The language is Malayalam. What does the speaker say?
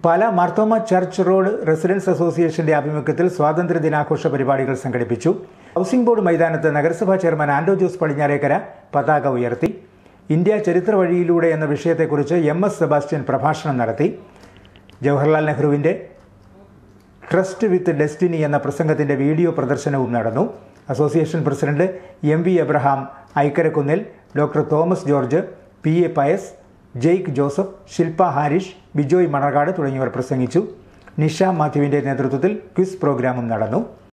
പല മാർത്തോമ ചർച്ച് റോഡ് റെസിഡൻസ് അസോസിയേഷന്റെ ആഭിമുഖ്യത്തിൽ സ്വാതന്ത്ര്യ ദിനാഘോഷ പരിപാടികൾ സംഘടിപ്പിച്ചു ഹൗസിംഗ് ബോർഡ് മൈതാനത്ത് നഗരസഭാ ചെയർമാൻ ആൻഡോ ജോസ് പടിഞ്ഞാറേക്കര പതാക ഉയർത്തി ഇന്ത്യ ചരിത്ര വഴിയിലൂടെ എന്ന വിഷയത്തെക്കുറിച്ച് എം എസ് സെബാസ്റ്റ്യൻ പ്രഭാഷണം നടത്തി ജവഹർലാൽ നെഹ്റുവിന്റെ ട്രസ്റ്റ് വിത്ത് ഡെസ്റ്റിനി എന്ന പ്രസംഗത്തിന്റെ വീഡിയോ പ്രദർശനവും നടന്നു association president M V Abraham Aikkarakunnil doctor Thomas George P A Pius Jake Joseph Shilpa Harish Bijoy Manarcad തുടങ്ങിയവർ പ്രസംഗിച്ചു നിഷ മാത്യുവിന്റെ നേതൃത്വത്തിൽ ക്വിസ് പ്രോഗ്രാമും നടന്നു